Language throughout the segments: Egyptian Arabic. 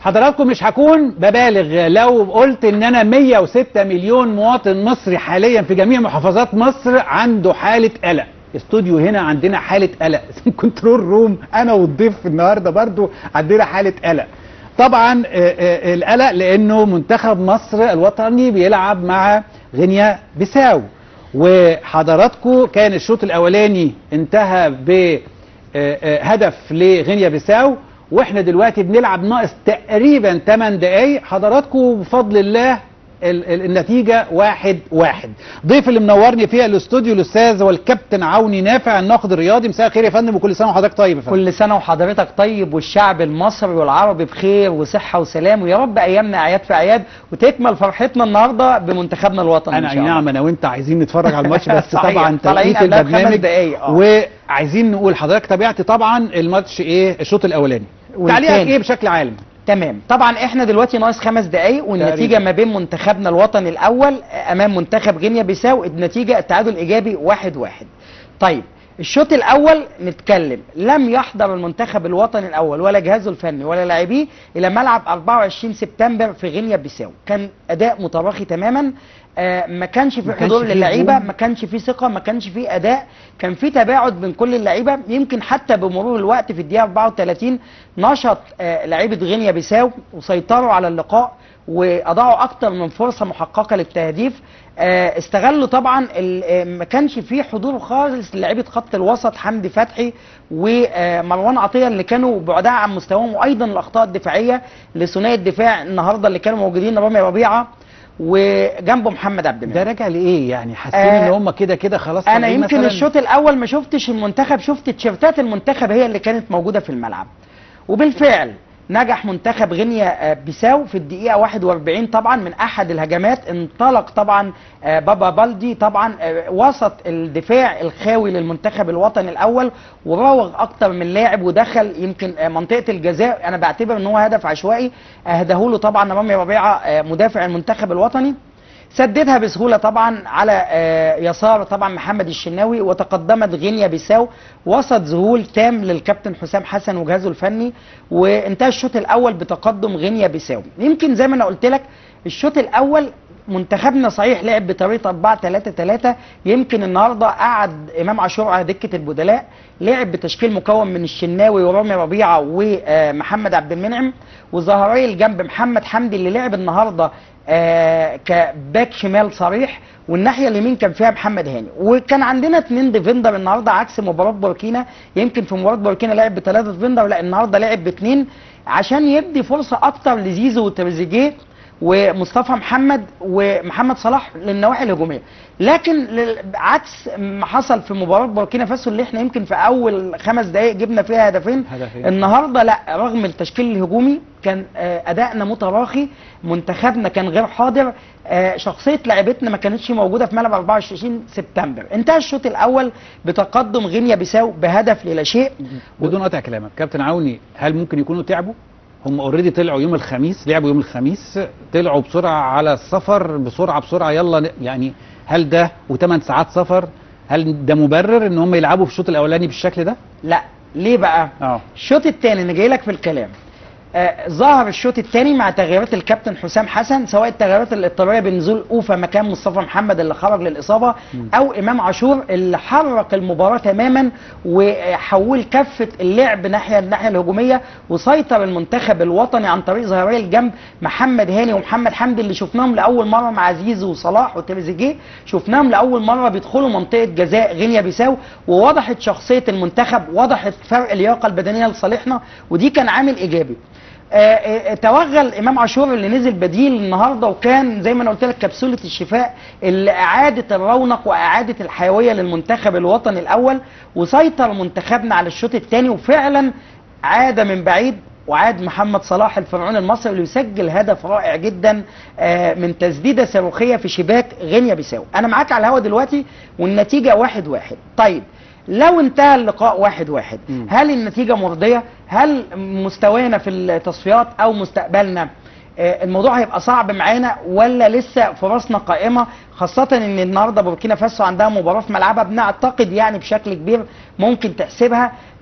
حضراتكم مش هكون ببالغ لو قلت ان انا 106 مليون مواطن مصري حاليا في جميع محافظات مصر عنده حاله قلق استوديو هنا عندنا حاله قلق كنترول روم انا والضيف النهارده برضو عندنا حاله قلق طبعا آه، آه، القلق لانه منتخب مصر الوطني بيلعب مع غينيا بيساو وحضراتكم كان الشوط الاولاني انتهى بهدف لغينيا بيساو واحنا دلوقتي بنلعب ناقص تقريبا 8 دقايق حضراتكم بفضل الله ال- ال- النتيجة واحد واحد ضيف اللي منورني فيها الاستوديو الاستاذ والكابتن عوني نافع الناقد الرياضي مساء الخير يا فندم وكل سنة وحضرتك طيب يا فندم كل سنة وحضرتك طيب والشعب المصري والعربي بخير وصحة وسلام ويا رب أيامنا أعياد في أعياد وتكمل فرحتنا النهاردة بمنتخبنا الوطني انا إن اي شاء الله. نعم انا وانت عايزين نتفرج على الماتش بس صحيح. طبعا طالعين توقيت قبلها بخمس البرنامج دقايق، آه. وعايزين نقول حضرتك تابعت طبعا الماتش ايه الشوط الاولاني والتاني. تعليقك ايه بشكل عام تمام طبعا احنا دلوقتي ناقص خمس دقايق والنتيجة تقريباً. ما بين منتخبنا الوطني الأول أمام منتخب غينيا بيساو النتيجة التعادل إيجابي واحد واحد طيب الشوط الأول نتكلم لم يحضر المنتخب الوطني الأول ولا جهازه الفني ولا لاعبيه إلى ملعب 24 سبتمبر في غينيا بيساو كان أداء متراخي تماما آه ما كانش في ما كانش حضور فيه للعيبة هجوم. ما كانش في ثقة ما كانش في أداء كان في تباعد بين كل اللعيبة يمكن حتى بمرور الوقت في الدقيقة 34 نشط آه لعيبة غينيا بيساو وسيطروا على اللقاء وأضاعوا أكتر من فرصة محققة للتهديف آه استغلوا طبعا ال- آه، ما كانش في حضور خالص لعيبة خط الوسط حمدي فتحي ومروان عطية اللي كانوا بعدها عن مستواهم وأيضا الأخطاء الدفاعية لثنائي الدفاع النهاردة اللي كانوا موجودين رامي ربيعة وجنبه محمد عبد المنعم ده راجع لايه يعني حاسين آه، ان هم كده كده خلاص انا طالعين يمكن مثلاً؟ الشوط الاول ما شفتش المنتخب شفت تيشيرتات المنتخب هي اللي كانت موجوده في الملعب وبالفعل نجح منتخب غينيا آه، بيساو في الدقيقة 41 طبعا من أحد الهجمات انطلق طبعا آه، بابا بالدي طبعا آه، وسط الدفاع الخاوي للمنتخب الوطني الأول وراوغ أكتر من لاعب ودخل يمكن آه، منطقة الجزاء أنا بعتبر إن هو هدف عشوائي أهدهوله طبعا رامي ربيعة آه، مدافع المنتخب الوطني سددها بسهولة طبعا على آه، يسار طبعا محمد الشناوي وتقدمت غينيا بيساو وسط ذهول تام للكابتن حسام حسن وجهازه الفني وانتهى الشوط الأول بتقدم غينيا بيساو يمكن زي ما أنا قلت لك الشوط الأول منتخبنا صحيح لعب بطريقه 4 3 3 يمكن النهارده قعد امام عاشور على دكه البدلاء لعب بتشكيل مكون من الشناوي ورامي ربيعه ومحمد عبد المنعم وظهري الجنب محمد حمدي اللي لعب النهارده آه، كباك شمال صريح والناحيه اليمين كان فيها محمد هاني وكان عندنا اثنين ديفندر النهارده عكس مباراه بوركينا يمكن في مباراه بوركينا لعب بثلاثه ديفندر لا النهارده لعب باثنين عشان يدي فرصه اكتر لزيزو وتريزيجيه ومصطفى محمد ومحمد صلاح للنواحي الهجوميه لكن لل- عكس ما حصل في مباراه بوركينا فاسو اللي احنا يمكن في اول خمس دقائق جبنا فيها هدفين هدفين. النهارده لا رغم التشكيل الهجومي كان آه، ادائنا متراخي منتخبنا كان غير حاضر آه، شخصيه لعيبتنا ما كانتش موجوده في ملعب 24 سبتمبر انتهى الشوط الاول بتقدم غينيا بيساو بهدف للا شيء بدون قطع كلامك كابتن عوني هل ممكن يكونوا تعبوا هم اوريدي طلعوا يوم الخميس لعبوا يوم الخميس طلعوا بسرعه على السفر بسرعه بسرعه يلا ن- يعني هل ده و8 ساعات سفر هل ده مبرر ان هم يلعبوا في الشوط الاولاني بالشكل ده لا ليه بقى اه الشوط الثاني انا جاي لك في الكلام آه ظهر الشوط الثاني مع تغييرات الكابتن حسام حسن سواء التغييرات الاضطراريه بنزول اوفا مكان مصطفى محمد اللي خرج للاصابه او امام عاشور اللي حرك المباراه تماما وحول كفه اللعب ناحيه الناحيه الهجوميه وسيطر المنتخب الوطني عن طريق ظهيري الجنب محمد هاني ومحمد حمدي اللي شفناهم لاول مره مع زيزو وصلاح وتريزيجيه شفناهم لاول مره بيدخلوا منطقه جزاء غينيا بيساو ووضحت شخصيه المنتخب وضحت فرق اللياقه البدنيه لصالحنا ودي كان عامل ايجابي آه، آه، توغل امام عاشور اللي نزل بديل النهارده وكان زي ما انا قلت لك كبسوله الشفاء اللي اعاده الرونق واعاده الحيويه للمنتخب الوطني الاول وسيطر منتخبنا على الشوط الثاني وفعلا عاد من بعيد وعاد محمد صلاح الفرعون المصري اللي يسجل هدف رائع جدا آه، من تسديده صاروخيه في شباك غينيا بيساو انا معاك على الهوا دلوقتي والنتيجه واحد واحد طيب لو انتهى اللقاء واحد واحد مم. هل النتيجة مرضية؟ هل مستوانا في التصفيات أو مستقبلنا آه، الموضوع هيبقى صعب معانا ولا لسه فرصنا قائمة خاصة ان النهارده بوركينا فاسو عندها مباراة في ملعبها بنعتقد يعني بشكل كبير ممكن تحسبها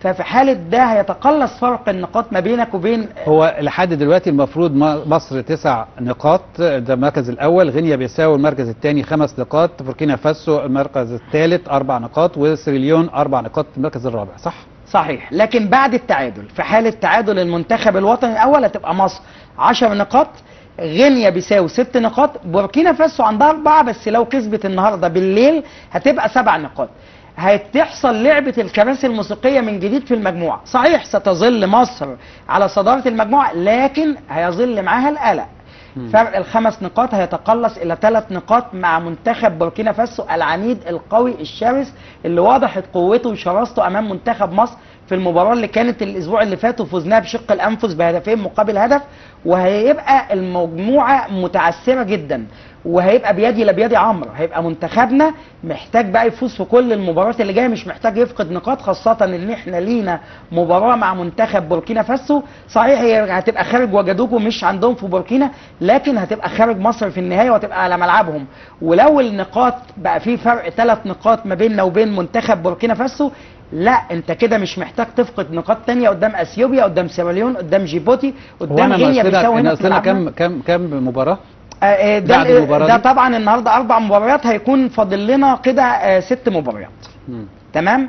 ففي حاله ده هيتقلص فرق النقاط ما بينك وبين هو لحد دلوقتي المفروض م- مصر تسع نقاط ده المركز الاول غينيا بيساو المركز الثاني خمس نقاط بوركينا فاسو المركز الثالث اربع نقاط وسيراليون اربع نقاط في المركز الرابع صح؟ صحيح لكن بعد التعادل في حالة تعادل المنتخب الوطني الأول هتبقى مصر 10 نقاط غينيا بيساوي 6 نقاط بوركينا فاسو عندها أربعة بس لو كسبت النهاردة بالليل هتبقى 7 نقاط هتحصل لعبة الكراسي الموسيقية من جديد في المجموعة صحيح ستظل مصر على صدارة المجموعة لكن هيظل معاها القلق فرق الخمس نقاط هيتقلص الى ثلاث نقاط مع منتخب بوركينا فاسو العنيد القوي الشرس اللي وضحت قوته وشراسته امام منتخب مصر في المباراه اللي كانت الاسبوع اللي فات وفوزناها بشق الانفس بهدفين مقابل هدف وهيبقى المجموعه متعثره جدا وهيبقى بيدي لا بيدي عمرو هيبقى منتخبنا محتاج بقى يفوز في كل المباريات اللي جايه مش محتاج يفقد نقاط خاصه ان احنا لينا مباراه مع منتخب بوركينا فاسو صحيح هي هتبقى خارج وجدوكو مش عندهم في بوركينا لكن هتبقى خارج مصر في النهايه وهتبقى على ملعبهم ولو النقاط بقى في فرق ثلاث نقاط ما بيننا وبين منتخب بوركينا فاسو لا انت كده مش محتاج تفقد نقاط تانية قدام اثيوبيا قدام سيراليون قدام جيبوتي هو قدام انا غينيا ناقصنا بيساو هنا في ناقصنا ملعبنا. كم كم كم مباراه؟ آه، آه، ده بعد المباراة ده دي؟ طبعا النهارده اربع مباريات هيكون فاضل لنا كده آه، ست مباريات مم. تمام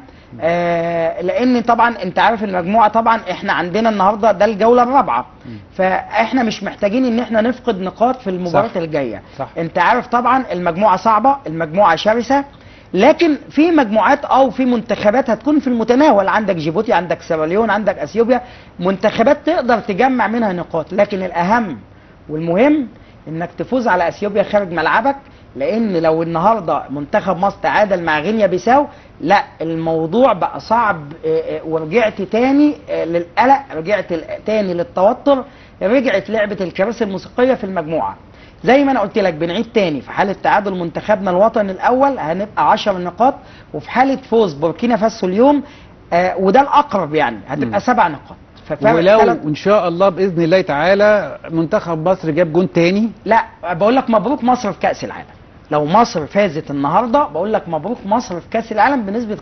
آه لان طبعا انت عارف المجموعه طبعا احنا عندنا النهارده ده الجوله الرابعه فاحنا مش محتاجين ان احنا نفقد نقاط في المباراه صح. الجايه صح. انت عارف طبعا المجموعه صعبه المجموعه شرسه لكن في مجموعات او في منتخبات هتكون في المتناول عندك جيبوتي عندك سيراليون عندك اثيوبيا منتخبات تقدر تجمع منها نقاط لكن الاهم والمهم انك تفوز على اثيوبيا خارج ملعبك لان لو النهارده منتخب مصر تعادل مع غينيا بيساو لا الموضوع بقى صعب آه، آه، ورجعت تاني آه، للقلق رجعت ال- تاني للتوتر رجعت لعبه الكراسي الموسيقيه في المجموعه زي ما انا قلت لك بنعيد تاني في حاله تعادل منتخبنا الوطني الاول هنبقى 10 نقاط وفي حاله فوز بوركينا فاسو اليوم آه وده الاقرب يعني هتبقى سبع نقاط ففرق ولو تلات- ان شاء الله باذن الله تعالى منتخب مصر جاب جون تاني لا بقول لك مبروك مصر في كاس العالم لو مصر فازت النهارده بقول لك مبروك مصر في كاس العالم بنسبه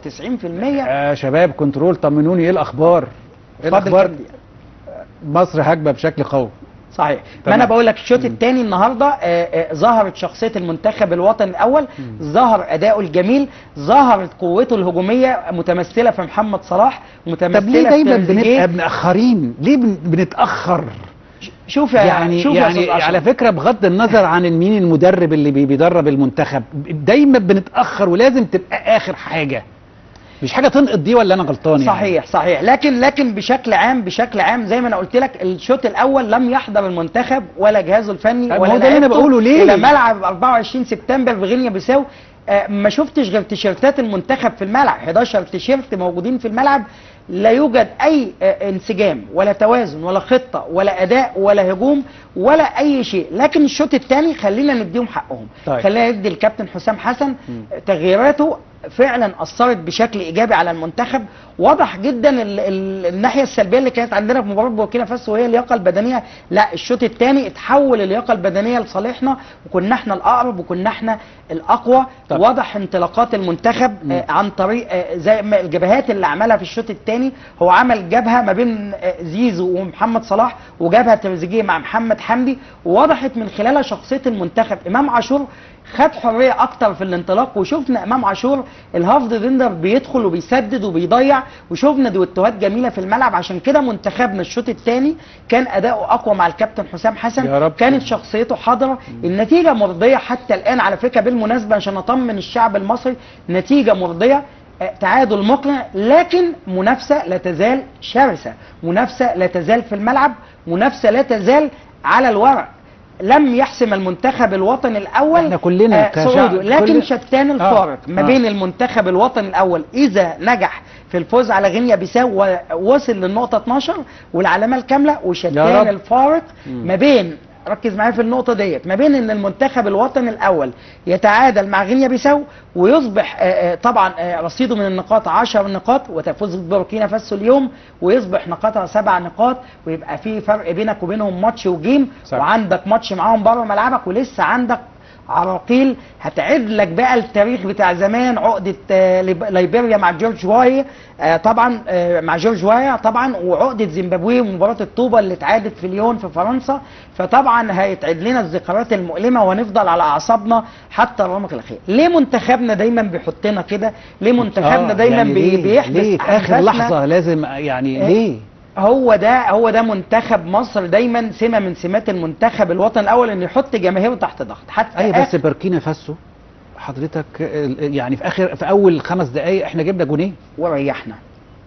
95% يا شباب كنترول طمنوني ايه الاخبار؟ ايه فاضل الاخبار؟ كام دقيقة؟ مصر هاجمه بشكل قوي صحيح ما تمام. انا بقول لك الشوط الثاني النهارده آه، آه، ظهرت شخصيه المنتخب الوطني الاول ظهر اداؤه الجميل ظهرت قوته الهجوميه متمثله في محمد صلاح متمثله طب ليه في دايما تريزيجيه. بنبقى متاخرين؟ ليه بن- بنتاخر؟ شوف يا يعني شوف يا يعني أستاذ أشرف. على فكره بغض النظر عن مين المدرب اللي بي- بيدرب المنتخب دايما بنتاخر ولازم تبقى اخر حاجه مش حاجه تنقض دي ولا انا غلطان يعني؟ صحيح صحيح لكن لكن بشكل عام بشكل عام زي ما انا قلت لك الشوط الاول لم يحضر المنتخب ولا جهازه الفني طيب ولا ما هو ده اللي أنا لعيبته بقوله ليه؟ الى ملعب 24 سبتمبر في غينيا بيساو آه، ما شفتش غير تيشيرتات المنتخب في الملعب 11 تيشيرت موجودين في الملعب لا يوجد اي آه، انسجام ولا توازن ولا خطه ولا اداء ولا هجوم ولا اي شيء لكن الشوط الثاني خلينا نديهم حقهم طيب. خلينا ندي الكابتن حسام حسن تغييراته فعلا اثرت بشكل ايجابي على المنتخب واضح جدا ال ال الناحيه السلبيه اللي كانت عندنا في مباراه بوركينا فاسو وهي اللياقه البدنيه لا الشوط الثاني اتحول اللياقه البدنيه لصالحنا وكنا احنا الاقرب وكنا احنا الاقوى طب. واضح انطلاقات المنتخب آه عن طريق آه زي ما الجبهات اللي عملها في الشوط الثاني هو عمل جبهه ما بين آه زيزو ومحمد صلاح وجبهه تريزيجيه مع محمد حمدي ووضحت من خلالها شخصيه المنتخب امام عاشور خد حريه اكتر في الانطلاق وشفنا امام عاشور الهاف ديفندر بيدخل وبيسدد وبيضيع وشفنا دويتوهات جميله في الملعب عشان كده منتخبنا الشوط الثاني كان اداؤه اقوى مع الكابتن حسام حسن يا رب. كانت شخصيته حاضره النتيجه مرضيه حتى الان على فكره بالمناسبه عشان اطمن الشعب المصري نتيجه مرضيه آه، تعادل مقنع لكن منافسه لا تزال شرسه منافسه لا تزال في الملعب منافسه لا تزال على الورق لم يحسم المنتخب الوطني الاول احنا كلنا آه كشعب- صعوده لكن كل- شتان الفارق ما آه. بين المنتخب الوطني الاول اذا نجح في الفوز على غينيا بيساو ووصل للنقطه 12 والعلامه الكامله يا وشتان رب. الفارق ما بين ركز معايا في النقطه ديت ما بين ان المنتخب الوطني الاول يتعادل مع غينيا بيساو ويصبح آه، آه، طبعا آه، رصيده من النقاط 10 نقاط وتفوز بوركينا فاسو اليوم ويصبح نقاطها سبع نقاط ويبقى في فرق بينك وبينهم ماتش وجيم صح. وعندك ماتش معاهم بره ملعبك ولسه عندك عراقيل هتعيد لك بقى التاريخ بتاع زمان عقده آه، ليب- ليبيريا مع جورج واي آه، طبعا آه، مع جورج واي طبعا وعقده زيمبابوي ومباراه الطوبه اللي اتعادت في ليون في فرنسا فطبعا هيتعيد لنا الذكريات المؤلمه وهنفضل على اعصابنا حتى الرمق الاخير ليه منتخبنا دايما بيحطنا كده ليه منتخبنا آه، دايما يعني بي- ليه؟ بيحبس ليه في اخر أنفاسنا؟ لحظه لازم يعني إيه؟ ليه هو ده هو ده منتخب مصر دايما سمه من سمات المنتخب الوطني الاول انه يحط جماهيره تحت ضغط حتى اي بس آخر- بوركينا فاسو حضرتك آه، يعني في اخر في اول خمس دقائق احنا جبنا جونين وريحنا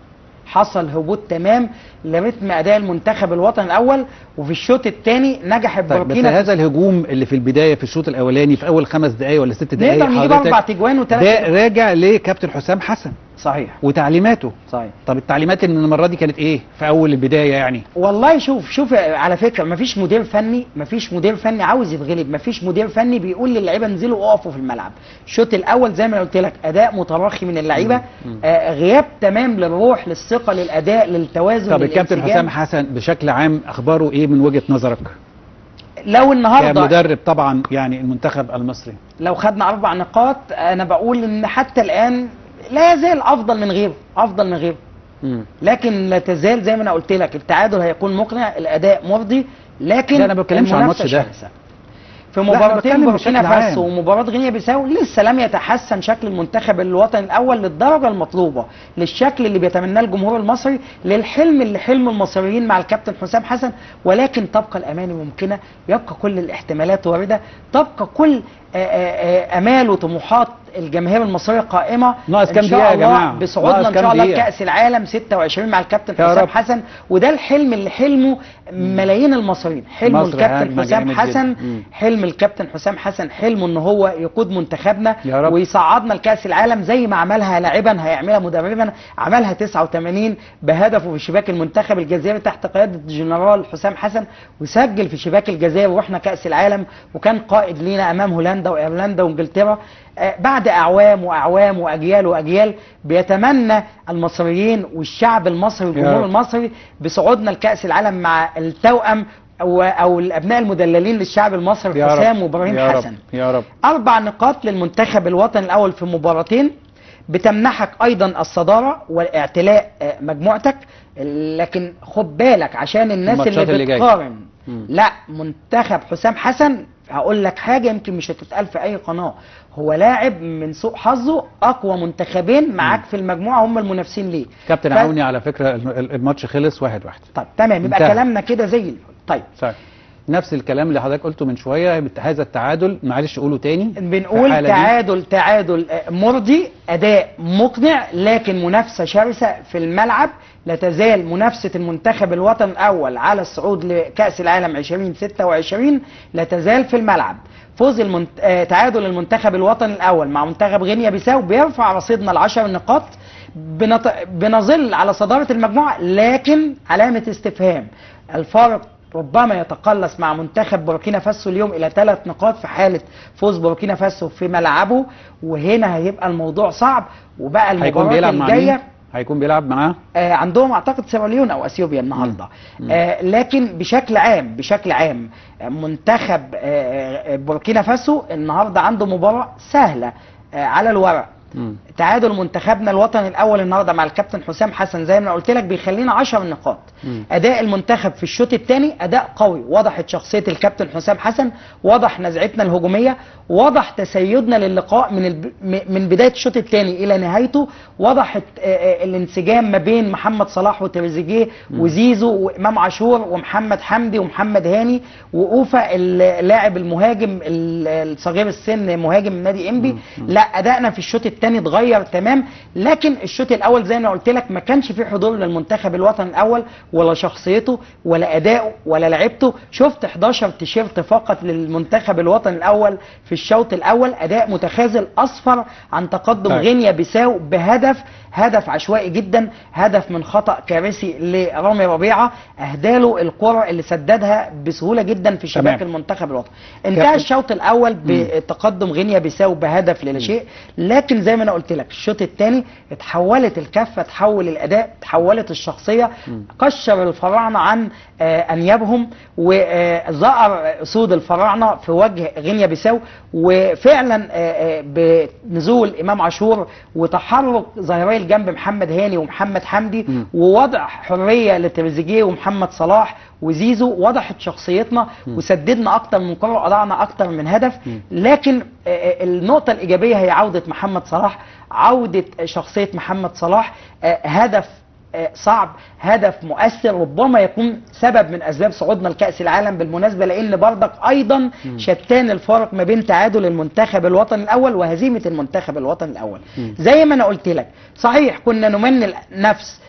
حصل هبوط تمام لرتم اداء المنتخب الوطني الاول وفي الشوط الثاني نجحت طيب بس بوركينا هذا الهجوم اللي في البدايه في الشوط الاولاني في اول خمس دقائق ولا ست دقائق نقدر نجيب اربع تجوان وثلاث ده راجع لكابتن حسام حسن صحيح وتعليماته صحيح طب التعليمات ان المره دي كانت ايه في اول البدايه يعني والله شوف شوف على فكره مفيش مدير فني مفيش مدير فني عاوز يتغلب مفيش مدير فني بيقول للعيبه انزلوا اقفوا في الملعب الشوط الاول زي ما أنا قلت لك اداء متراخي من اللعيبه آه غياب تمام للروح للثقه للاداء للتوازن طب الكابتن للانسجام. حسام حسن بشكل عام اخباره ايه من وجهه نظرك لو النهارده كمدرب طبعا يعني المنتخب المصري لو خدنا اربع نقاط انا بقول ان حتى الان لا يزال افضل من غيره افضل من غيره لكن لا تزال زي ما انا قلت لك التعادل هيكون مقنع الاداء مرضي لكن لا، أنا ما بتكلمش عن المنافسة الماتش ده. شرسة. في أنا مباراتين بتكلم بوركينا بشكل عام. فاسو ومباراه غينيا بيساو لسه لم يتحسن شكل المنتخب الوطني الاول للدرجه المطلوبه للشكل اللي بيتمناه الجمهور المصري للحلم اللي حلم المصريين مع الكابتن حسام حسن ولكن تبقى الاماني ممكنه يبقى كل الاحتمالات وارده تبقى كل آه، آه، آه، امال وطموحات الجماهير المصريه قائمه ناقص كام ان شاء دقيقة يا الله جماعة؟ بصعودنا ناقص ان كام شاء الله دقيقة؟ لكاس العالم 26 مع الكابتن يا حسام رب. حسن وده الحلم اللي حلمه ملايين المصريين حلم مصر الكابتن هجمة حسام جامد جدا. حسن مم. حلم الكابتن حسام حسن حلمه ان هو يقود منتخبنا يا رب. ويصعدنا لكاس العالم زي ما عملها لاعبا هيعملها مدربا عملها 89 بهدفه في شباك المنتخب الجزائري تحت قياده الجنرال حسام حسن وسجل في شباك الجزائر واحنا كاس العالم وكان قائد لينا امام هولندا وايرلندا وانجلترا آه، بعد اعوام واعوام واجيال واجيال بيتمنى المصريين والشعب المصري والجمهور رب. المصري بصعودنا لكاس العالم مع التوأم او او الابناء المدللين للشعب المصري يا رب حسام وابراهيم يا حسن رب يا رب أربع نقاط للمنتخب الوطني الأول في مباراتين بتمنحك أيضا الصدارة والاعتلاء آه، مجموعتك لكن خد بالك عشان الناس الماتشات اللي اللي جاية. بتقارن مم. لا منتخب حسام حسن هقول لك حاجة يمكن مش هتتقال في أي قناة هو لاعب من سوء حظه أقوى منتخبين معاك في المجموعة هم المنافسين ليه كابتن ف- عوني على فكره ال- الماتش خلص واحد واحد طيب تمام يبقى انتهى. كلامنا كده زي الفل طيب صحيح نفس الكلام اللي حضرتك قلته من شويه هذا التعادل معلش قوله تاني في بنقول الحالة دي. تعادل تعادل آه، مرضي اداء مقنع لكن منافسه شرسه في الملعب لا تزال منافسه المنتخب الوطني الاول على الصعود لكاس العالم 2026 لا تزال في الملعب فوز المنت... آه، تعادل المنتخب الوطني الاول مع منتخب غينيا بيساو بيرفع رصيدنا لعشر نقاط بنط... بنظل على صداره المجموعه لكن علامه استفهام الفارق ربما يتقلص مع منتخب بوركينا فاسو اليوم الى ثلاث نقاط في حاله فوز بوركينا فاسو في ملعبه وهنا هيبقى الموضوع صعب وبقى هيكون المباراه بيلعب مع الجايه مين؟ هيكون بيلعب معاه آه عندهم اعتقد سيراليون او اثيوبيا النهارده آه لكن بشكل عام بشكل عام آه، منتخب آه آه، بوركينا فاسو النهارده عنده مباراه سهله آه على الورق مم. تعادل منتخبنا الوطني الاول النهارده مع الكابتن حسام حسن زي ما أنا قلت لك بيخلينا 10 نقاط مم. اداء المنتخب في الشوط الثاني اداء قوي وضحت شخصيه الكابتن حسام حسن وضح نزعتنا الهجوميه وضح تسيدنا للقاء من الب... م- من بدايه الشوط الثاني الى نهايته وضحت آه، آه، الانسجام ما بين محمد صلاح وتريزيجيه وزيزو وامام عاشور ومحمد حمدي ومحمد هاني واوفا اللاعب المهاجم ال- الصغير السن مهاجم نادي انبي لا ادائنا في الشوط الثاني اتغير تمام لكن الشوط الاول زي ما قلت لك ما كانش فيه حضور للمنتخب الوطني الاول ولا شخصيته ولا اداؤه ولا لعبته شفت 11 تيشيرت فقط للمنتخب الوطني الاول في الشوط الاول اداء متخاذل اصفر عن تقدم طيب. غينيا بيساو بهدف هدف عشوائي جدا هدف من خطا كارثي لرامي ربيعه اهداله الكره اللي سددها بسهوله جدا في شباك تمام. المنتخب الوطني انتهى كابتن- الشوط الاول بتقدم غينيا بيساو بهدف للا شيء لكن زي ما انا قلت لك الشوط الثاني اتحولت الكفه تحول الاداء تحولت الشخصيه قشر الفراعنه عن آه، انيابهم وظهر اسود الفراعنه في وجه غينيا بيساو وفعلا آه، آه، بنزول امام عاشور وتحرك ظاهري الجنب محمد هاني ومحمد حمدي مم. ووضع حريه لتريزيجيه ومحمد صلاح وزيزو وضحت شخصيتنا وسددنا اكتر من كره وقطعنا اكتر من هدف لكن آه، آه، النقطه الايجابيه هي عوده محمد صلاح عوده شخصيه محمد صلاح آه، هدف آه، صعب هدف مؤثر ربما يكون سبب من اسباب صعودنا لكاس العالم بالمناسبه لان برضك ايضا شتان الفارق ما بين تعادل المنتخب الوطني الاول وهزيمه المنتخب الوطني الاول زي ما انا قلت لك صحيح كنا نمن النفس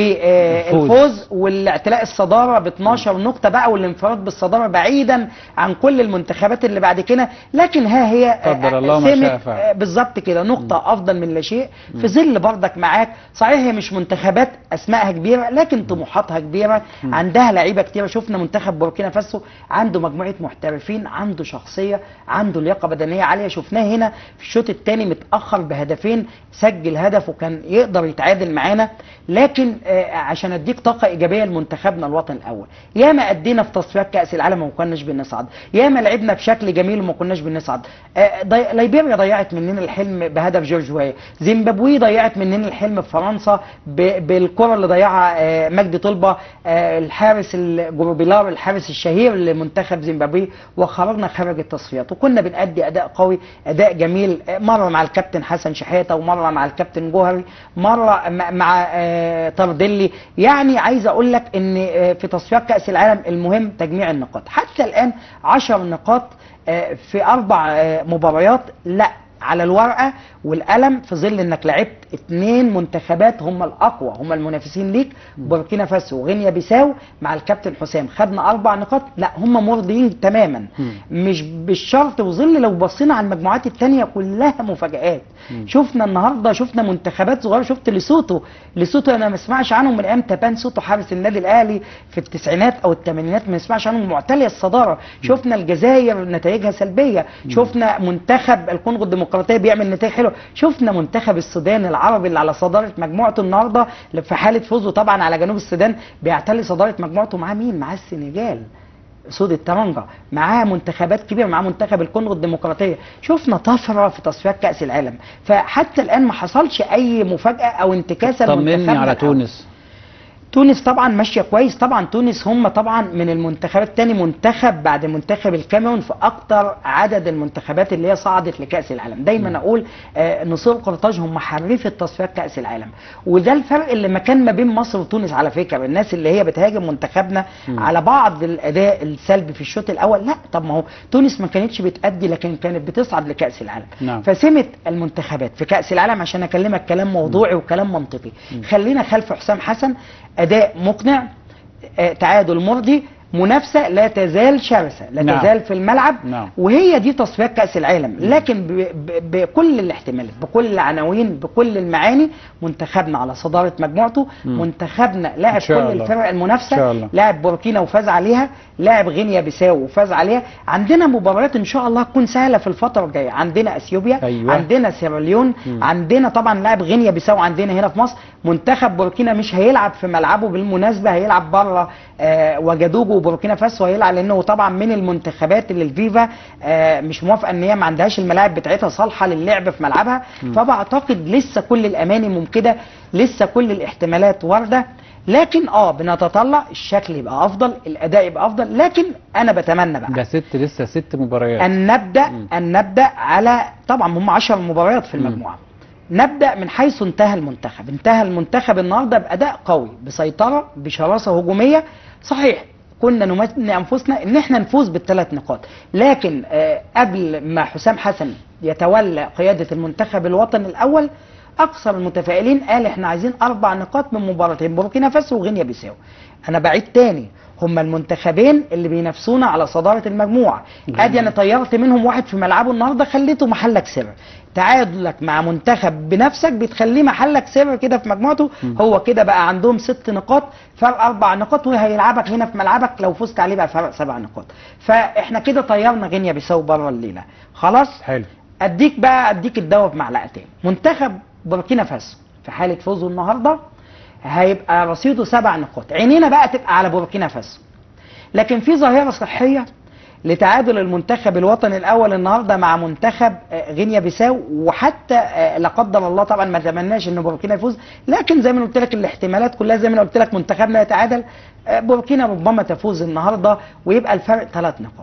الفوز. بالفوز والاعتلاء الصداره ب 12 نقطه بقى والانفراد بالصداره بعيدا عن كل المنتخبات اللي بعد كده لكن ها هي آه، قدر الله ما سمت، شاء فعل. آه، بالظبط كده نقطة أفضل من لا شيء في ظل بردك معاك صحيح هي مش منتخبات أسمائها كبيرة لكن طموحاتها كبيرة عندها لعيبة كتيرة شفنا منتخب بوركينا فاسو عنده مجموعة محترفين عنده شخصية عنده لياقة بدنية عالية شفناه هنا في الشوط الثاني متأخر بهدفين سجل هدف وكان يقدر يتعادل معانا لكن آه، عشان اديك طاقة إيجابية لمنتخبنا الوطني الأول ياما أدينا في تصفيات كأس العالم وما كناش بنصعد ياما لعبنا بشكل جميل وما كناش بنصعد آه، ضي... ليبيريا ضيعت مننا الحلم بهدف جورج واي زيمبابوي ضيعت مننا الحلم في فرنسا ب... بالكره اللي ضيعها آه، مجدي طلبه آه، الحارس الجروبيلار الحارس الشهير لمنتخب زيمبابوي وخرجنا خارج التصفيات وكنا بنأدي اداء قوي اداء جميل آه، مره مع الكابتن حسن شحاته ومره مع الكابتن جوهري مره م- مع آه، تردلي يعني عايز اقول لك ان آه، في تصفيات كاس العالم المهم تجميع النقاط حتى الان 10 نقاط آه، في اربع آه، مباريات لا على الورقه والقلم في ظل انك لعبت اثنين منتخبات هم الاقوى هم المنافسين ليك بوركينا فاسو وغينيا بيساو مع الكابتن حسام خدنا اربع نقاط لا هم مرضيين تماما مش بالشرط وظل لو بصينا على المجموعات الثانيه كلها مفاجات شفنا النهارده شفنا منتخبات صغيره شفت ليسوتو ليسوتو انا ما اسمعش عنهم من ايام تابان سوتو حارس النادي الاهلي في التسعينات او الثمانينات ما نسمعش عنهم معتليه الصداره شفنا الجزائر نتائجها سلبيه شفنا منتخب الكونغو الديمقراطيه بيعمل نتائج حلوه شفنا منتخب السودان العربي اللي على صداره مجموعته النهارده في حاله فوزه طبعا على جنوب السودان بيعتلي صداره مجموعته معاه مين معاه السنغال سود الترنجة معاه منتخبات كبيرة معاه منتخب الكونغو الديمقراطية شفنا طفرة في تصفيات كأس العالم فحتى الآن ما حصلش أي مفاجأة أو انتكاسة طمني لمنتخبنا على الأول. تونس تونس طبعا ماشيه كويس طبعا تونس هم طبعا من المنتخبات تاني منتخب بعد منتخب الكاميرون في اكتر عدد المنتخبات اللي هي صعدت لكاس العالم دايما اقول آه نصور قرطاج هم حريفه تصفيات كاس العالم وده الفرق اللي ما كان ما بين مصر وتونس على فكره الناس اللي هي بتهاجم منتخبنا على بعض الاداء السلبي في الشوط الاول لا طب ما هو تونس ما كانتش بتأدي لكن كانت بتصعد لكاس العالم نعم. فسمت المنتخبات في كاس العالم عشان اكلمك كلام موضوعي وكلام منطقي خلينا خلف حسام حسن اداء مقنع آه، تعادل مرضي منافسه لا تزال شرسه لا نعم. تزال في الملعب نعم. وهي دي تصفيات كاس العالم لكن ب- ب- بكل الاحتمالات بكل العناوين بكل المعاني منتخبنا على صداره مجموعته منتخبنا لاعب إن شاء كل الله. الفرق إن المنافسه شاء الله. لاعب بوركينا وفاز عليها لاعب غينيا بيساو وفاز عليها عندنا مباريات ان شاء الله تكون سهله في الفتره الجايه عندنا اثيوبيا أيوة. عندنا سيراليون عندنا طبعا لاعب غينيا بيساو عندنا هنا في مصر منتخب بوركينا مش هيلعب في ملعبه بالمناسبه هيلعب بره آه وجدوجو وبوركينا فاسو هيلعب لانه طبعا من المنتخبات اللي الفيفا آه مش موافقه ان هي ما عندهاش الملاعب بتاعتها صالحه للعب في ملعبها فبعتقد لسه كل الاماني ممكنه لسه كل الاحتمالات وارده لكن اه بنتطلع الشكل يبقى افضل الاداء يبقى افضل لكن انا بتمنى بقى ده ست لسه ست مباريات ان نبدا ان نبدا على طبعا هم 10 مباريات في المجموعه نبدا من حيث انتهى المنتخب انتهى المنتخب النهارده باداء قوي بسيطره بشراسه هجوميه صحيح كنا نمني انفسنا ان احنا نفوز بالثلاث نقاط لكن آه قبل ما حسام حسن يتولى قياده المنتخب الوطني الاول اكثر المتفائلين قال احنا عايزين اربع نقاط من مباراتين بوركينا فاسو وغينيا بيساو انا بعيد تاني هم المنتخبين اللي بينافسونا على صداره المجموعه ادي انا طيرت منهم واحد في ملعبه النهارده خليته محلك سر تعادلك مع منتخب بنفسك بتخليه محلك سر كده في مجموعته هو كده بقى عندهم ست نقاط فرق اربع نقاط وهيلعبك هنا في ملعبك لو فزت عليه بقى فرق سبع نقاط فاحنا كده طيرنا غينيا بيساو بره الليله خلاص حلو اديك بقى اديك الدواء بمعلقتين منتخب بوركينا فاسو في حاله فوزه النهارده هيبقى رصيده سبع نقاط عينينا بقى تبقى على بوركينا فاسو لكن في ظاهره صحيه لتعادل المنتخب الوطني الاول النهارده مع منتخب آه، غينيا بيساو وحتى آه، لا قدر الله طبعا ما اتمناش ان بوركينا يفوز لكن زي ما أنا قلت لك الاحتمالات كلها زي ما أنا قلت لك منتخبنا يتعادل آه، بوركينا ربما تفوز النهارده ويبقى الفرق ثلاث نقاط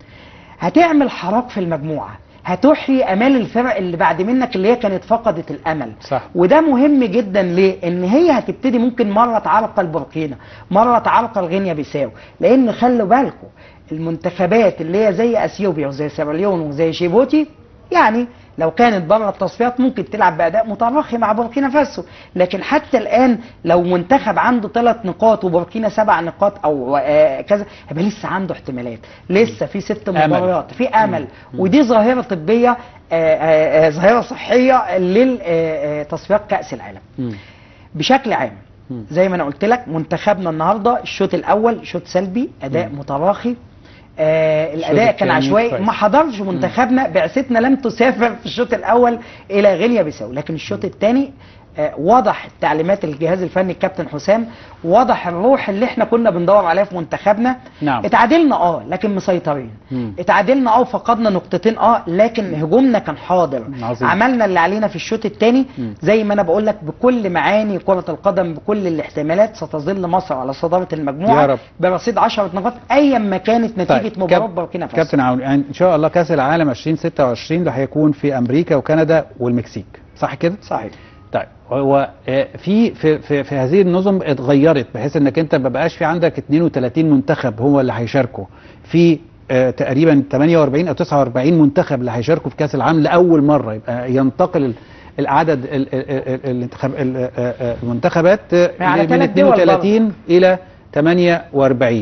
هتعمل حراك في المجموعه هتحيي امال الفرق اللي بعد منك اللي هي كانت فقدت الامل صح. وده مهم جدا ليه ان هي هتبتدي ممكن مره تعرقل بوركينا مره تعرقل غينيا بيساو لان خلوا بالكم المنتخبات اللي هي زي اثيوبيا وزي سيراليون وزي جيبوتي يعني لو كانت بره التصفيات ممكن تلعب باداء متراخي مع بوركينا فاسو لكن حتى الان لو منتخب عنده ثلاث نقاط وبوركينا سبع نقاط او آه، كذا هيبقى لسه عنده احتمالات لسه في ست أمل. مباريات في امل ودي ظاهره طبيه آه، آه، آه، ظاهره صحيه للتصفيات كاس العالم مم. بشكل عام مم. زي ما انا قلت لك منتخبنا النهارده الشوط الاول شوط سلبي اداء متراخي آه الاداء كان التاني عشوائي كويس. ما حضرش منتخبنا بعثتنا لم تسافر في الشوط الاول الى غينيا بيساو لكن الشوط الثاني آه واضح التعليمات الجهاز الفني الكابتن حسام واضح الروح اللي احنا كنا بندور عليها في منتخبنا نعم. اتعادلنا اه لكن مسيطرين مم. اتعادلنا اه وفقدنا نقطتين اه لكن هجومنا كان حاضر عظيم. عملنا اللي علينا في الشوط الثاني مم. زي ما انا بقول لك بكل معاني كرة القدم بكل الاحتمالات ستظل مصر على صدارة المجموعة يا رب. برصيد 10 نقاط ايا ما كانت نتيجة طيب، مباراة كاب- بوركينا فاسو كابتن عون يعني ان شاء الله كاس العالم 2026 ده هيكون في امريكا وكندا والمكسيك صح كده صحيح طيب هو آه، في في في, في هذه النظم اتغيرت بحيث انك انت ما بقاش في عندك 32 منتخب هو اللي هيشاركوا في آه، تقريبا 48 او 49 منتخب اللي هيشاركوا في كاس العالم لاول مره يبقى ينتقل ال- العدد ال- ال- ال- الانتخاب ال- آه، آه، المنتخبات آه، على من ثلاث دول 32 الى 48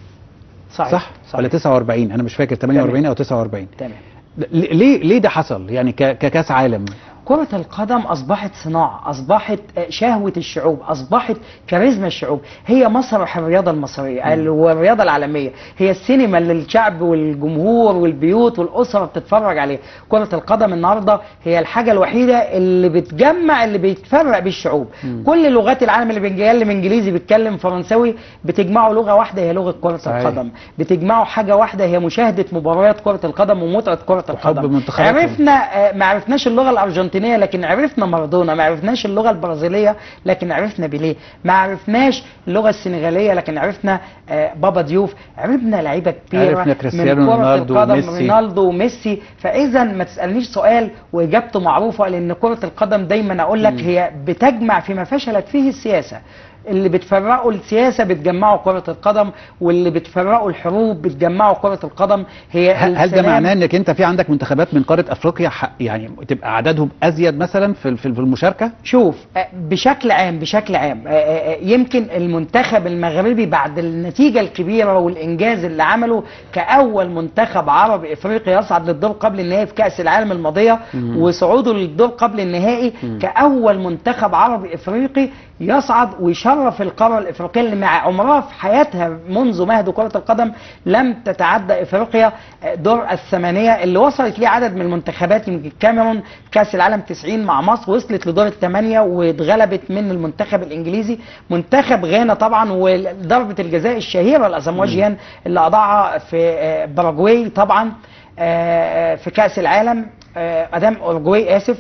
صحيح صح, ولا 49 انا مش فاكر 48 او 49 تمام ل- ليه ليه ده حصل يعني ك- ككاس عالم كرة القدم أصبحت صناعة أصبحت آه، شهوة الشعوب أصبحت كاريزما الشعوب هي مسرح الرياضة المصرية ال- والرياضة العالمية هي السينما اللي الشعب والجمهور والبيوت والأسرة بتتفرج عليها كرة القدم النهاردة هي الحاجة الوحيدة اللي بتجمع اللي بيتفرق بيه الشعوب كل لغات العالم اللي بيتكلم إنجليزي بيتكلم فرنساوي بتجمعوا لغة واحدة هي لغة كرة صحيح. القدم بتجمعوا حاجة واحدة هي مشاهدة مباريات كرة القدم ومتعة كرة وحب القدم منتخباتهم. عرفنا آه، ما عرفناش اللغه الارجنتينيه لكن عرفنا مارادونا ما عرفناش اللغه البرازيليه لكن عرفنا بيليه ما عرفناش اللغه السنغاليه لكن عرفنا آه، بابا ديوف عرفنا لعيبه كبيره عرفنا كريستيانو من كرة رونالدو القدم وميسي. رونالدو وميسي فاذا ما تسالنيش سؤال واجابته معروفه لان كره القدم دايما اقول لك هي بتجمع فيما فشلت فيه السياسه اللي بتفرقوا السياسه بتجمعوا كره القدم واللي بتفرقوا الحروب بتجمعوا كره القدم هي هل هل ده السلام. معناه انك انت في عندك منتخبات من قاره افريقيا ح- يعني تبقى عددهم ازيد مثلا في في في المشاركه شوف آه، بشكل عام بشكل عام آه، آه، آه، يمكن المنتخب المغربي بعد النتيجة الكبيرة والإنجاز اللي عمله كأول منتخب عربي إفريقي يصعد للدور قبل النهائي في كأس العالم الماضية وصعوده للدور قبل النهائي كأول منتخب عربي إفريقي يصعد ويشرف القارة الإفريقية اللي مع عمرها في حياتها منذ مهد كرة القدم لم تتعدى إفريقيا آه، دور الثمانية اللي وصلت ليه عدد من المنتخبات يمكن الكاميرون كأس العالم 90 مع مصر وصلت لدور الثمانية واتغلبت من المنتخب الإنجليزي منتخب غانا طبعا وضربة الجزاء الشهيرة لأسامواجيان اللي أضاعها في آه، باراجواي طبعا آه، في كأس العالم آه، ادام اورجواي اسف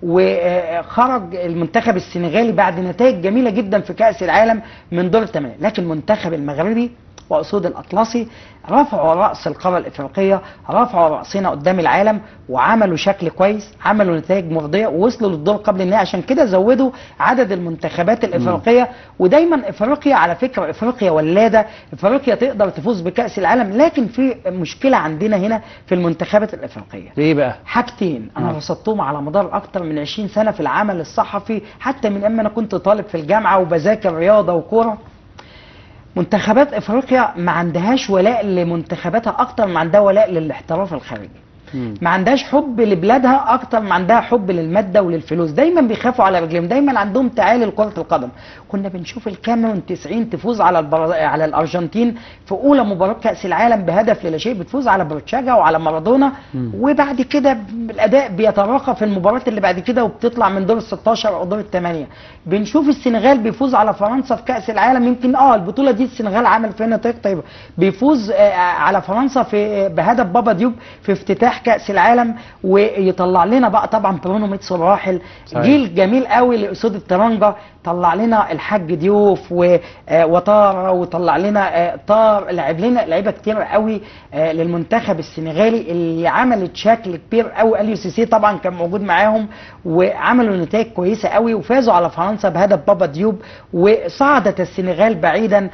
وخرج المنتخب السنغالي بعد نتائج جميله جدا في كاس العالم من دور الثمانيه لكن المنتخب المغربي واسود الاطلسي رفعوا راس القاره الافريقيه رفعوا راسنا قدام العالم وعملوا شكل كويس عملوا نتائج مرضيه ووصلوا للدور قبل النهائي عشان كده زودوا عدد المنتخبات الافريقيه ودايما افريقيا على فكره افريقيا ولاده افريقيا تقدر تفوز بكاس العالم لكن في مشكله عندنا هنا في المنتخبات الافريقيه ليه بقى حاجتين انا مم. رصدتهم على مدار اكتر من 20 سنه في العمل الصحفي حتى من اما انا كنت طالب في الجامعه وبذاكر رياضه وكوره منتخبات افريقيا ما عندهاش ولاء لمنتخباتها اكتر ما عندها ولاء للاحتراف الخارجي مم. ما عندهاش حب لبلادها اكتر ما عندها حب للماده وللفلوس دايما بيخافوا على رجليهم دايما عندهم تعالي لكره القدم كنا بنشوف الكاميرون 90 تفوز على البر... على الارجنتين في اولى مباراه كاس العالم بهدف لا شيء بتفوز على بروتشاجا وعلى مارادونا مم. وبعد كده الاداء بيتراخى في المباريات اللي بعد كده وبتطلع من دور ال 16 او دور الثمانيه بنشوف السنغال بيفوز على فرنسا في كاس العالم يمكن اه البطوله دي السنغال عمل فيها نتائج طيبه بيفوز آه على فرنسا في بهدف بابا ديوب في افتتاح كاس العالم ويطلع لنا بقى طبعا برونو ميتسو الراحل صحيح. جيل جميل قوي لاسود الترنجه طلع لنا الحاج ديوف و- آه، وطاره وطلع لنا آه، طار لعب لنا لعيبه كتير قوي آه، للمنتخب السنغالي اللي عملت شكل كبير قوي اليو سيسي طبعا كان موجود معاهم وعملوا نتائج كويسه قوي وفازوا على فرنسا بهدف بابا ديوب وصعدت السنغال بعيدا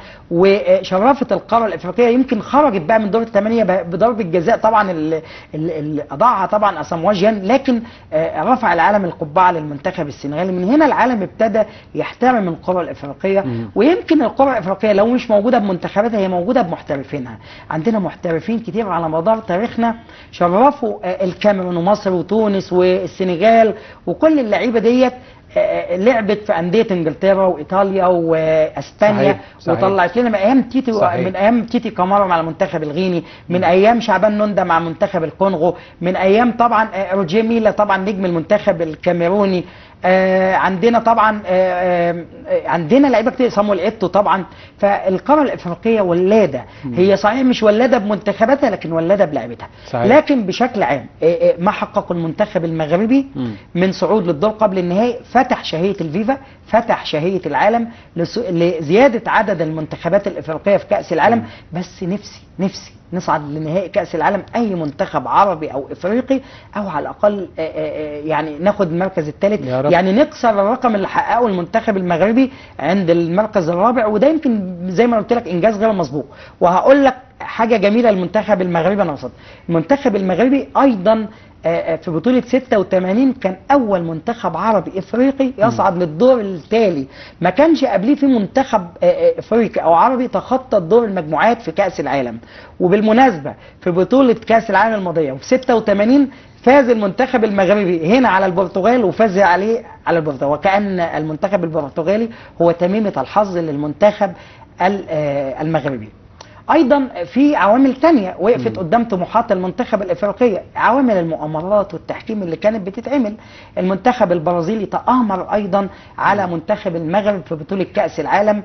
وشرفت القاره الافريقيه يمكن خرجت بقى من دور الثمانيه ب- بضربه جزاء طبعا اللي, اللي اضاعها طبعا اساموا جيان لكن آه، رفع العالم القبعه للمنتخب السنغالي من هنا العالم ابتدى يحترم القرى الافريقيه مم. ويمكن القرى الافريقيه لو مش موجوده بمنتخباتها هي موجوده بمحترفينها عندنا محترفين كتير على مدار تاريخنا شرفوا آه، الكاميرون ومصر وتونس والسنغال وكل اللعيبه ديت آه، لعبت في انديه انجلترا وايطاليا واسبانيا صحيح، صحيح. وطلعت لنا من ايام تيتي صحيح. من ايام تيتي كامارا مع المنتخب الغيني من ايام شعبان نوندا مع منتخب الكونغو من ايام طبعا آه، روجيه ميلا طبعا نجم المنتخب الكاميروني آه عندنا طبعا آه آه عندنا لعيبه كتير صامويل ايتو طبعا فالقاره الافريقيه ولاده هي صحيح مش ولاده بمنتخباتها لكن ولاده بلعبتها صحيح. لكن بشكل عام آه آه ما حققه المنتخب المغربي مم. من صعود للدور قبل النهائي فتح شهيه الفيفا فتح شهيه العالم لس- لزياده عدد المنتخبات الافريقيه في كاس العالم بس نفسي نفسي نصعد لنهائي كاس العالم اي منتخب عربي او افريقي او على الاقل آه، آه، آه، يعني ناخد المركز الثالث يا رب. يعني نكسر الرقم اللي حققه المنتخب المغربي عند المركز الرابع وده يمكن زي ما قلت لك انجاز غير مسبوق وهقول لك حاجه جميله المنتخب المغربي انا قصدي المنتخب المغربي ايضا آه، آه، في بطولة 86 كان أول منتخب عربي إفريقي يصعد للدور التالي ما كانش قبليه في منتخب آه، آه، إفريقي أو عربي تخطى الدور المجموعات في كأس العالم وبالمناسبة في بطولة كأس العالم الماضية وفي 86 فاز المنتخب المغربي هنا على البرتغال وفاز عليه على البرتغال وكأن المنتخب البرتغالي هو تميمة الحظ للمنتخب ال- آه، المغربي ايضا في عوامل تانية وقفت قدام طموحات المنتخب الافريقيه عوامل المؤامرات والتحكيم اللي كانت بتتعمل المنتخب البرازيلي تآمر ايضا على منتخب المغرب في بطوله كاس العالم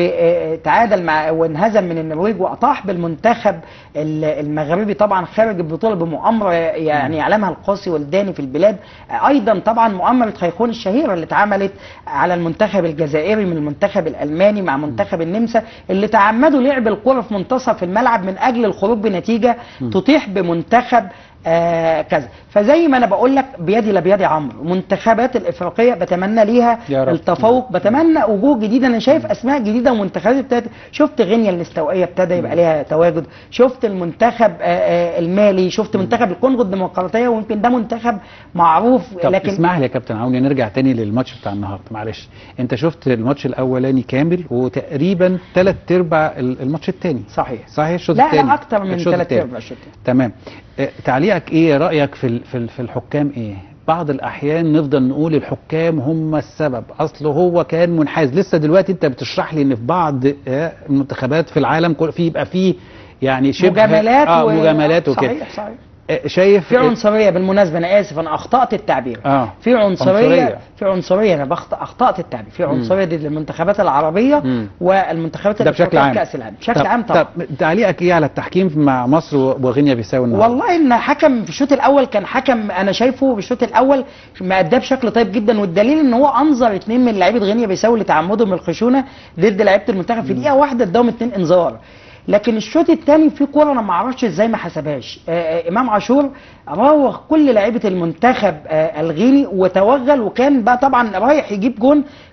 وتعادل مع وانهزم من النرويج واطاح بالمنتخب ال- المغربي طبعا خارج البطوله بمؤامره يعني يعلمها القاسي والداني في البلاد ايضا طبعا مؤامره خيخون الشهيره اللي اتعملت على المنتخب الجزائري من المنتخب الالماني مع منتخب النمسا اللي تعمدوا لعب الكره في منتصف الملعب من اجل الخروج بنتيجه تطيح بمنتخب آه كذا فزي ما انا بقول لك بيدي لبيد عمرو منتخبات الافريقيه بتمنى ليها يا رب. التفوق بتمنى وجوه جديده انا شايف اسماء جديده ومنتخبات ابتدت شفت غينيا الاستوائيه ابتدى يبقى ليها تواجد شفت المنتخب آه آه المالي شفت منتخب الكونغو الديمقراطيه ويمكن ده منتخب معروف طب لكن اسمح لي يا كابتن عوني نرجع تاني للماتش بتاع النهارده معلش انت شفت الماتش الاولاني كامل وتقريبا ثلاث ارباع ال- الماتش الثاني صحيح صحيح الشوط لا الثاني لا اكتر من الشوط ثلاث التاني. ارباع الشوط التاني. تمام اه، تعليقك ايه رايك في ال- في ال- في الحكام ايه بعض الاحيان نفضل نقول الحكام هم السبب اصل هو كان منحاز لسه دلوقتي انت بتشرح لي ان في بعض اه، المنتخبات في العالم كل- في يبقى في يعني شبه مجاملات اه و- مجاملات وكده صحيح صحيح اه، شايف في عنصريه بالمناسبه انا اسف انا اخطات التعبير اه في عنصريه, عنصرية. في عنصريه انا بخط... اخطات التعبير في عنصريه دي للمنتخبات العربيه مم. والمنتخبات ده بشكل الأفريقية عام في كاس العالم بشكل طب عام طبعا طب تعليقك ايه على التحكيم مع مصر وغينيا بيساو النهارده والله ان حكم في الشوط الاول كان حكم انا شايفه في الشوط الاول مأداه بشكل طيب جدا والدليل ان هو انظر اثنين من لعيبه غينيا بيساو لتعمدهم الخشونه ضد لعيبه المنتخب في دقيقه واحده اداهم اثنين انذار لكن الشوط الثاني في كوره انا ما اعرفش ازاي ما حسبهاش آه، آه، امام عاشور راوغ كل لعيبه المنتخب آه، الغيني وتوغل وكان بقى طبعا رايح يجيب جون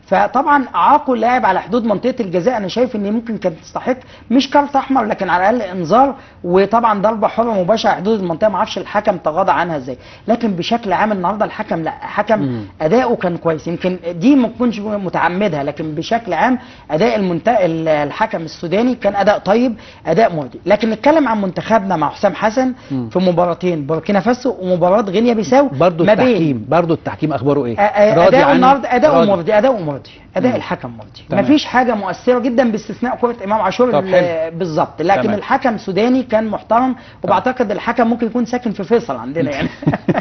فطبعا اعاقوا اللاعب على حدود منطقه الجزاء انا شايف ان ممكن كانت تستحق مش كارت احمر لكن على الاقل انذار وطبعا ضربه حره مباشره على حدود المنطقه ما اعرفش الحكم تغاضى عنها ازاي لكن بشكل عام النهارده الحكم لا حكم مم. اداؤه كان كويس يمكن دي ما تكونش متعمدها لكن بشكل عام اداء المنت... ال- الحكم السوداني كان اداء طيب اداء مرضي لكن نتكلم عن منتخبنا مع حسام حسن مم. في مباراتين بوركينا فاسو ومباراه غينيا بيساو برضو ما بين التحكيم برضو التحكيم اخباره ايه آه، آه، راضي اداؤه عنه؟ النهارده اداؤه راضي. مرضي اداؤه مرضي اداء مم. الحكم مرضي تمام. مفيش حاجه مؤثره جدا باستثناء كره امام عاشور طب ال- حلو. بالظبط لكن تمام. الحكم سوداني كان محترم وبعتقد الحكم ممكن يكون ساكن في فيصل عندنا يعني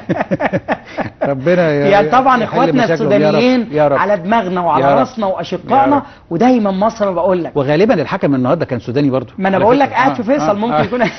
ربنا ي- يعني طبعا يحل اخواتنا مشاكلهم. يا رب. السودانيين يا رب على دماغنا يا وعلى رب. راسنا يا واشقائنا رب. ودايما مصر بقول لك وغالبا الحكم النهارده كان سوداني برضو ما انا على بقول لك فكرة. قاعد آه، في فيصل آه، ممكن آه. يكون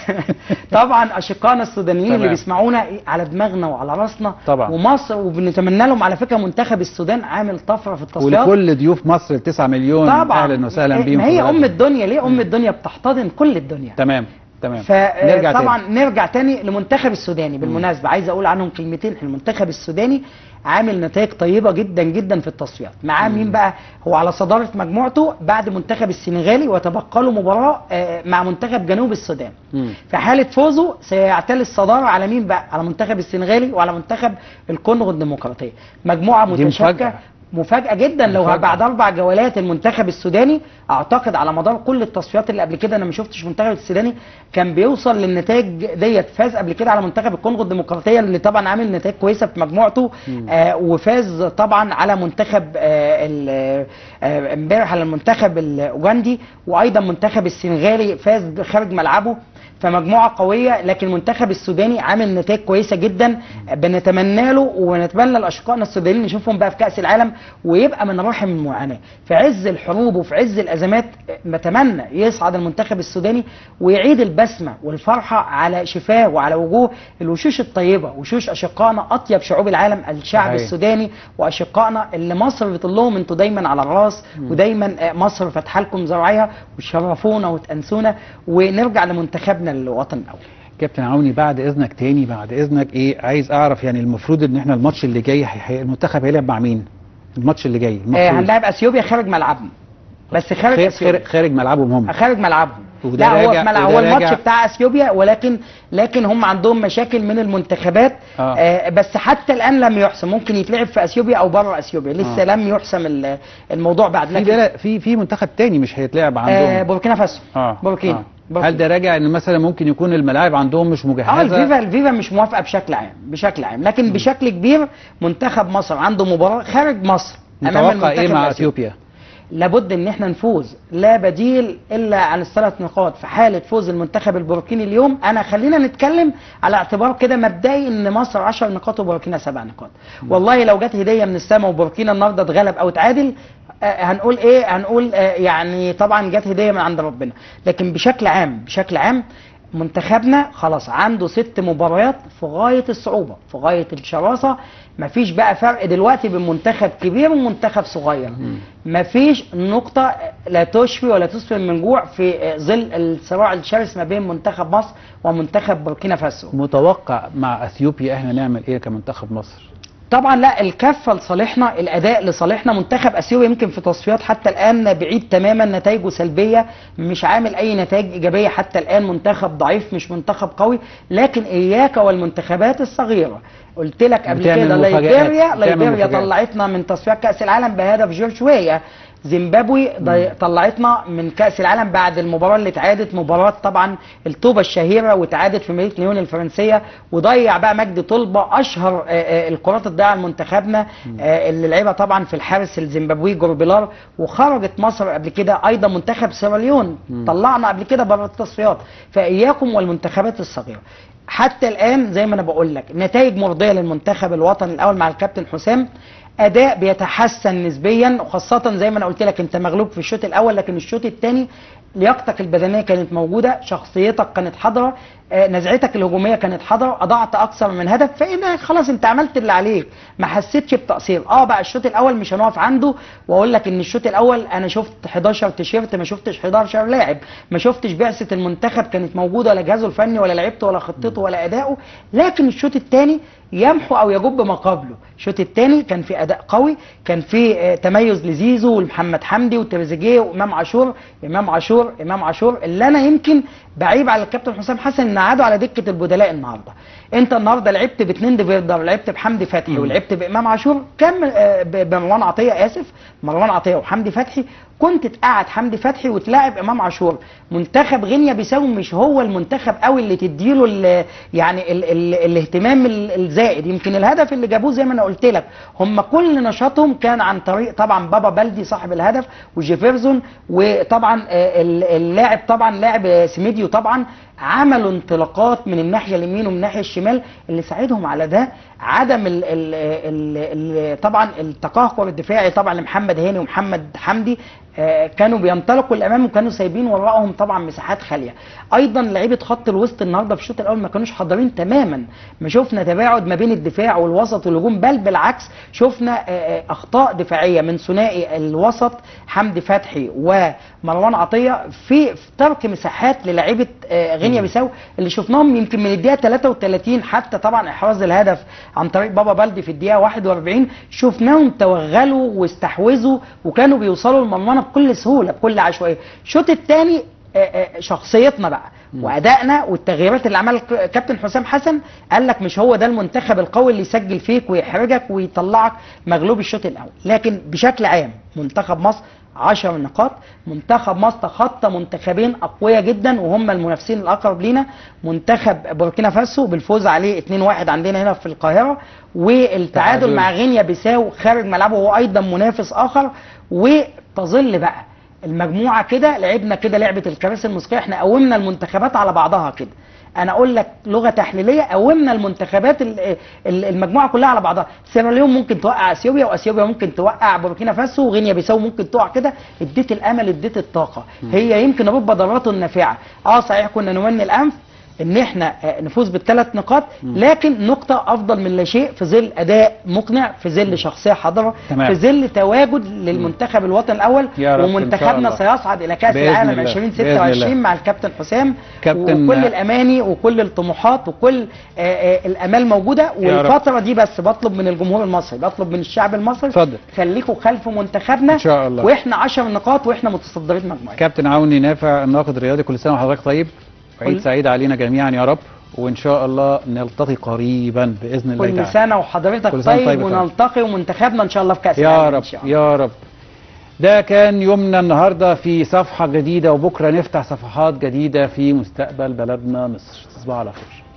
طبعا اشقائنا السودانيين اللي تمام. بيسمعونا إيه، على دماغنا وعلى راسنا طبعا. ومصر وبنتمنى لهم على فكره منتخب السودان عامل طفره في التصفيات ولكل ضيوف مصر ال 9 مليون طبعا اهلا وسهلا إيه، بيهم ما في هي ام بلدهم. الدنيا ليه ام الدنيا بتحتضن كل الدنيا تمام تمام نرجع فطبعا تاني. نرجع تاني لمنتخب السوداني بالمناسبه عايز اقول عنهم كلمتين المنتخب السوداني عامل نتائج طيبه جدا جدا في التصفيات معاه مين بقى هو على صداره مجموعته بعد منتخب السنغالي وتبقى له مباراه آه، مع منتخب جنوب السودان مم. في حاله فوزه سيعتلي الصداره على مين بقى على منتخب السنغالي وعلى منتخب الكونغو الديمقراطيه مجموعه دي متشابكه مفاجأة. مفاجأة جدا لو مفاجأة. بعد أربع جولات المنتخب السوداني أعتقد على مدار كل التصفيات اللي قبل كده أنا ما شفتش منتخب السوداني كان بيوصل للنتائج ديت فاز قبل كده على منتخب الكونغو الديمقراطية اللي طبعا عامل نتائج كويسة في مجموعته آه وفاز طبعا على منتخب آه ال- آه، امبارح على المنتخب الأوغندي وأيضا منتخب السنغالي فاز خارج ملعبه فمجموعه قويه لكن المنتخب السوداني عامل نتائج كويسه جدا بنتمنى له ونتمنى لاشقائنا السودانيين نشوفهم بقى في كاس العالم ويبقى من رحم المعاناه في عز الحروب وفي عز الازمات بتمنى يصعد المنتخب السوداني ويعيد البسمه والفرحه على شفاه وعلى وجوه الوشوش الطيبه وشوش اشقائنا اطيب شعوب العالم الشعب صحيح. السوداني واشقائنا اللي مصر بتقول لهم انتوا دايما على الراس ودايما آه، مصر فاتحه لكم زراعيها وتشرفونا وتانسونا ونرجع لمنتخبنا الوطن الاول كابتن عوني بعد اذنك تاني بعد اذنك ايه عايز اعرف يعني المفروض ان احنا الماتش اللي جاي هي- المنتخب هيلعب مع مين الماتش اللي جاي آه المفروض. هنلاعب اثيوبيا خارج ملعبهم بس خارج خارج, اثيوبيا خارج, خارج ملعبهم هم خارج ملعبهم وده لا هو راجع- في ملعب وده هو الماتش راجع- بتاع اثيوبيا ولكن لكن هم عندهم مشاكل من المنتخبات آه. آه بس حتى الان لم يحسم ممكن يتلعب في اثيوبيا او بره اثيوبيا لسه آه. لم يحسم ال- الموضوع بعد في لكن بلا- في في منتخب تاني مش هيتلعب آه عندهم بوركينا فاسو اه بوركينا آه. بوركينا. هل ده راجع ان مثلا ممكن يكون الملاعب عندهم مش اه مجهزه الفيفا الفيفا مش موافقه بشكل عام بشكل عام لكن بشكل كبير منتخب مصر عنده مباراه خارج مصر متوقع ايه المنتخب مع الأثيوبي. اثيوبيا لابد ان احنا نفوز لا بديل الا عن الثلاث نقاط في حاله فوز المنتخب البوركيني اليوم انا خلينا نتكلم على اعتبار كده مبدئي ان مصر 10 نقاط وبوركينا 7 نقاط والله لو جت هديه من السماء وبوركينا النهارده اتغلب او اتعادل آه، هنقول ايه هنقول آه، يعني طبعا جت هديه من عند ربنا لكن بشكل عام بشكل عام منتخبنا خلاص عنده ست مباريات في غايه الصعوبه في غايه الشراسه مفيش بقى فرق دلوقتي بين منتخب كبير ومنتخب صغير مفيش نقطه لا تشفي ولا تسفل من جوع في ظل الصراع الشرس ما بين منتخب مصر ومنتخب بوركينا فاسو متوقع مع اثيوبيا احنا نعمل ايه كمنتخب مصر طبعا لا الكفه لصالحنا الاداء لصالحنا منتخب اثيوبيا يمكن في تصفيات حتى الان بعيد تماما نتائجه سلبيه مش عامل اي نتائج ايجابيه حتى الان منتخب ضعيف مش منتخب قوي لكن اياك والمنتخبات الصغيره قلت لك قبل بتعمل كده مفاجآت، ليبيريا بتعمل ليبيريا مفاجآت. طلعتنا من تصفيات كاس العالم بهدف جورجوية زيمبابوي ضي- طلعتنا من كاس العالم بعد المباراه اللي اتعادت مباراه طبعا الطوبه الشهيره واتعادت في مدينه ليون الفرنسيه وضيع بقى مجدي طلبه اشهر آه، آه، الكرات الضيعه لمنتخبنا آه، اللي لعبها طبعا في الحارس الزيمبابوي جوربيلار وخرجت مصر قبل كده ايضا منتخب سيراليون طلعنا قبل كده بره التصفيات فاياكم والمنتخبات الصغيره حتى الان زي ما انا بقول لك نتائج مرضيه للمنتخب الوطني الاول مع الكابتن حسام اداء بيتحسن نسبيا وخاصه زي ما انا قلت لك انت مغلوب في الشوط الاول لكن الشوط الثاني لياقتك البدنيه كانت موجوده شخصيتك كانت حاضره آه، نزعتك الهجوميه كانت حاضره اضعت اكثر من هدف فاذا خلاص انت عملت اللي عليك ما حسيتش بتقصير اه بقى الشوط الاول مش هنقف عنده واقول لك ان الشوط الاول انا شفت 11 تيشيرت ما شفتش 11 لاعب ما شفتش بعثه المنتخب كانت موجوده ولا جهازه الفني ولا لعيبته ولا خطته ولا اداؤه لكن الشوط الثاني يمحو او يجب ما قبله الشوط الثاني كان في اداء قوي كان في آه، تميز لزيزو ولمحمد حمدي وتريزيجيه وامام عاشور امام عاشور امام عاشور اللي انا يمكن بعيب على الكابتن حسام حسن ان قعدوا على دكه البدلاء النهارده انت النهارده لعبت باثنين ديفيردر لعبت بحمدي فتحي ولعبت بامام عاشور كم آه، ب- بمروان عطيه اسف مروان عطيه وحمدي فتحي كنت تقعد حمدي فتحي وتلاعب امام عاشور منتخب غينيا بيساو مش هو المنتخب قوي اللي تديله ال يعني ال ال الاهتمام ال- الزائد يمكن الهدف اللي جابوه زي ما انا قلت لك هم كل نشاطهم كان عن طريق طبعا بابا بلدي صاحب الهدف وجيفرزون وطبعا آه، ال- اللاعب طبعا لاعب آه، سميديو طبعا عملوا انطلاقات من الناحيه اليمين ومن الناحيه الشمال اللي ساعدهم على ده عدم ال ال ال ال طبعا التقهقر الدفاعي طبعا لمحمد هاني ومحمد حمدي آه، كانوا بينطلقوا للامام وكانوا سايبين وراهم طبعا مساحات خاليه ايضا لعيبه خط الوسط النهارده في الشوط الاول ما كانوش حاضرين تماما ما شفنا تباعد ما بين الدفاع والوسط والهجوم بل بالعكس شفنا آه، آه، اخطاء دفاعيه من ثنائي الوسط حمدي فتحي ومروان عطيه في في ترك مساحات للاعيبه آه، غينيا بيساو اللي شفناهم يمكن من الدقيقه 33 حتى طبعا احراز الهدف عن طريق بابا بلدي في الدقيقه 41 شفناهم توغلوا واستحوذوا وكانوا بيوصلوا المرمى بكل سهوله بكل عشوائيه الشوط الثاني شخصيتنا بقى وادائنا والتغييرات اللي عملها الك- كابتن حسام حسن قال لك مش هو ده المنتخب القوي اللي يسجل فيك ويحرجك ويطلعك مغلوب الشوط الاول لكن بشكل عام منتخب مصر 10 نقاط منتخب مصر تخطى منتخبين اقوياء جدا وهم المنافسين الاقرب لينا منتخب بوركينا فاسو بالفوز عليه 2-1 عندنا هنا في القاهره والتعادل تعادل. مع غينيا بيساو خارج ملعبه هو ايضا منافس اخر وتظل بقى المجموعه كده لعبنا كده لعبه الكراسي الموسيقيه احنا قومنا المنتخبات على بعضها كده انا اقول لك لغه تحليليه قومنا المنتخبات ال- ال- المجموعه كلها على بعضها سيراليون ممكن توقع اثيوبيا واثيوبيا ممكن توقع بوركينا فاسو وغينيا بيساو ممكن تقع كده اديت الامل اديت الطاقه هي يمكن رب ضارات النافعه اه صحيح كنا نمني الانف ان احنا آه، نفوز بالثلاث نقاط لكن نقطه افضل من لا شيء في ظل اداء مقنع في ظل شخصيه حاضره تمام. في ظل تواجد للمنتخب الوطني الاول يا رب إن شاء ومنتخبنا الله. سيصعد الى كاس بإذن العالم الله. بإذن 2026 الله. مع الكابتن حسام كابتن- وكل الاماني وكل الطموحات وكل آه، آه، الامال موجوده يا رب. والفتره دي بس بطلب من الجمهور المصري بطلب من الشعب المصري اتفضل. خليكم خلف منتخبنا إن شاء الله. واحنا 10 نقاط واحنا متصدرين مجموعه كابتن عوني نافع الناقد الرياضي كل سنه وحضرتك طيب عيد كل- سعيد علينا جميعا يا رب وان شاء الله نلتقي قريبا باذن الله كل تعالى سنه وحضرتك كل سنة طيب, طيب يا فندم. ونلتقي ومنتخبنا ان شاء الله في كاس يا العالم رب إن شاء الله. يا رب ده كان يومنا النهارده في صفحه جديده وبكره نفتح صفحات جديده في مستقبل بلدنا مصر تصبحوا على خير